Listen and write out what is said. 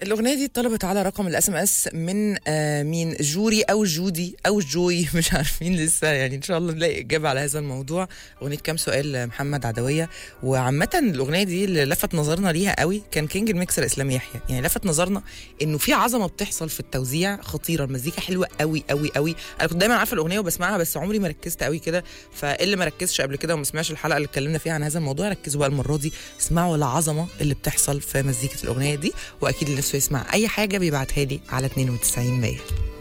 الاغنيه دي اتطلبت على رقم الاس ام اس من آه مين جوري او جودي او جوي مش عارفين لسه يعني ان شاء الله نلاقي اجابه على هذا الموضوع اغنيه كام سؤال محمد عدويه وعامه الاغنيه دي اللي لفت نظرنا ليها قوي كان كينج الميكسر اسلام يحيى يعني لفت نظرنا انه في عظمه بتحصل في التوزيع خطيره المزيكا حلوه قوي قوي قوي انا كنت دايما عارفه الاغنيه وبسمعها بس عمري ما ركزت قوي كده فاللي ما ركزش قبل كده وما سمعش الحلقه اللي اتكلمنا فيها عن هذا الموضوع ركزوا بقى المره دي اسمعوا العظمه اللي بتحصل في مزيكه الاغنيه دي واكيد اللي نفسه يسمع اي حاجه بيبعتها لي على 92 100